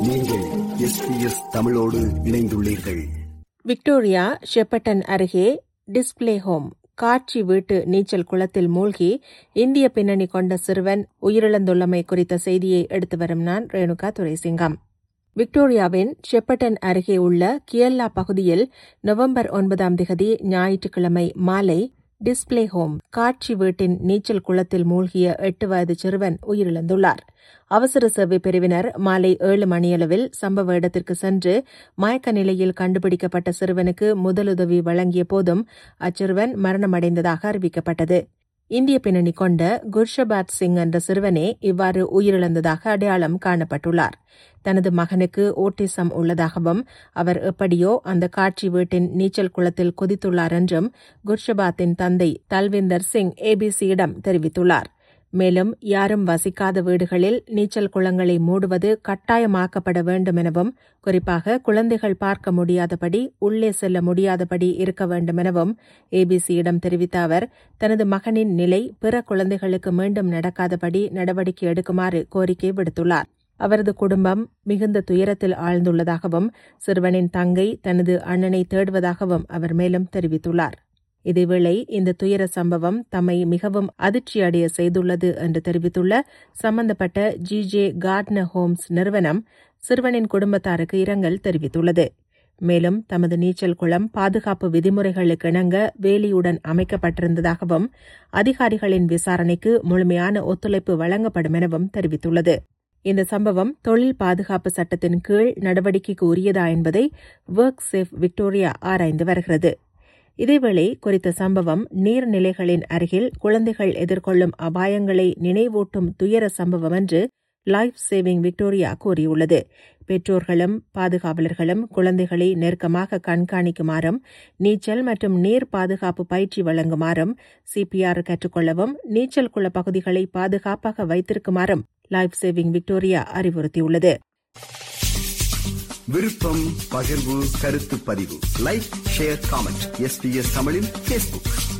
நீங்கள் எஸ்பிஎஸ் தமிழோடு இணைந்துள்ளீர்கள் விக்டோரியா ஷெப்பட்டன் அருகே டிஸ்ப்ளே ஹோம் காட்சி வீட்டு நீச்சல் குளத்தில் மூழ்கி இந்திய பின்னணி கொண்ட சிறுவன் உயிரிழந்துள்ளமை குறித்த செய்தியை எடுத்து வரும் நான் ரேணுகா துரைசிங்கம் விக்டோரியாவின் ஷெப்பட்டன் அருகே உள்ள கியல்லா பகுதியில் நவம்பர் ஒன்பதாம் திகதி ஞாயிற்றுக்கிழமை மாலை டிஸ்ப்ளே ஹோம் காட்சி வீட்டின் நீச்சல் குளத்தில் மூழ்கிய எட்டு வயது சிறுவன் உயிரிழந்துள்ளார் அவசர சேவை பிரிவினர் மாலை ஏழு மணியளவில் சம்பவ இடத்திற்கு சென்று மயக்க நிலையில் கண்டுபிடிக்கப்பட்ட சிறுவனுக்கு முதலுதவி வழங்கிய போதும் அச்சிறுவன் மரணமடைந்ததாக அறிவிக்கப்பட்டது இந்திய பின்னணி கொண்ட குர்ஷபாத் சிங் என்ற சிறுவனே இவ்வாறு உயிரிழந்ததாக அடையாளம் காணப்பட்டுள்ளார் தனது மகனுக்கு ஓட்டிசம் உள்ளதாகவும் அவர் எப்படியோ அந்த காட்சி வீட்டின் நீச்சல் குளத்தில் குதித்துள்ளார் என்றும் குர்ஷபாத்தின் தந்தை தல்விந்தர் சிங் ஏபிசியிடம் தெரிவித்துள்ளார் மேலும் யாரும் வசிக்காத வீடுகளில் நீச்சல் குளங்களை மூடுவது கட்டாயமாக்கப்பட வேண்டும் எனவும் குறிப்பாக குழந்தைகள் பார்க்க முடியாதபடி உள்ளே செல்ல முடியாதபடி இருக்க வேண்டும் எனவும் ஏபிசியிடம் தெரிவித்த அவர் தனது மகனின் நிலை பிற குழந்தைகளுக்கு மீண்டும் நடக்காதபடி நடவடிக்கை எடுக்குமாறு கோரிக்கை விடுத்துள்ளார் அவரது குடும்பம் மிகுந்த துயரத்தில் ஆழ்ந்துள்ளதாகவும் சிறுவனின் தங்கை தனது அண்ணனை தேடுவதாகவும் அவர் மேலும் தெரிவித்துள்ளார் இதேவேளை இந்த துயர சம்பவம் தம்மை மிகவும் அதிர்ச்சியடைய செய்துள்ளது என்று தெரிவித்துள்ள சம்பந்தப்பட்ட ஜி ஜே கார்ட்னர் ஹோம்ஸ் நிறுவனம் சிறுவனின் குடும்பத்தாருக்கு இரங்கல் தெரிவித்துள்ளது மேலும் தமது நீச்சல் குளம் பாதுகாப்பு விதிமுறைகளுக்கு இணங்க வேலியுடன் அமைக்கப்பட்டிருந்ததாகவும் அதிகாரிகளின் விசாரணைக்கு முழுமையான ஒத்துழைப்பு வழங்கப்படும் எனவும் தெரிவித்துள்ளது இந்த சம்பவம் தொழில் பாதுகாப்பு சட்டத்தின் கீழ் நடவடிக்கைக்கு உரியதா என்பதை ஒர்க் சேஃப் விக்டோரியா ஆராய்ந்து வருகிறது இதேவேளை குறித்த சம்பவம் நீர்நிலைகளின் அருகில் குழந்தைகள் எதிர்கொள்ளும் அபாயங்களை நினைவூட்டும் துயர சம்பவம் என்று லைஃப் சேவிங் விக்டோரியா கூறியுள்ளது பெற்றோர்களும் பாதுகாவலர்களும் குழந்தைகளை நெருக்கமாக கண்காணிக்குமாறும் நீச்சல் மற்றும் நீர் பாதுகாப்பு பயிற்சி வழங்குமாறும் சிபிஆர் கற்றுக்கொள்ளவும் நீச்சல் குள பகுதிகளை பாதுகாப்பாக வைத்திருக்குமாறும் லைஃப் சேவிங் விக்டோரியா அறிவுறுத்தியுள்ளது விருப்பம் பகிர்வு கருத்து பதிவு லைக் ஷேர் காமெண்ட் எஸ்பிஎஸ் தமிழின் பேஸ்புக்